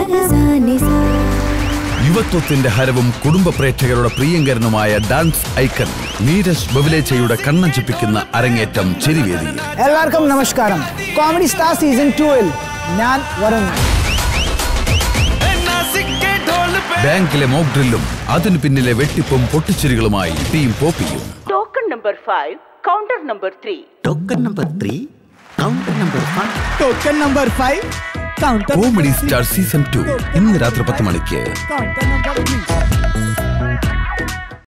യുവത്വത്തിന്റെ ഹരവും കുടുംബ പ്രേക്ഷകരുടെ പ്രിയങ്കരനുമായ ഡാൻസ് ഐക്കൺ നീരജ് ബബിലേച്ചയുടെ കണ്ണഞ്ചിപ്പിക്കുന്ന അരങ്ങേറ്റം ചെരിവേദിയിൽ എല്ലാവർക്കും നമസ്കാരം കോമഡി സ്റ്റാർ സീസൺ ടൂവിൽ ഞാൻ വരുൺ ബാങ്കിലെ മോക്ക് ഡ്രില്ലും അതിനു പിന്നിലെ വെട്ടിപ്പും പൊട്ടിച്ചിരികളുമായി ടീം പോപ്പിയും Token number 5, counter number 3. Token number three counter number five token number five counter comedy star season two ഇന്ന് രാത്രി പത്ത് മണിക്ക് കൗണ്ടർ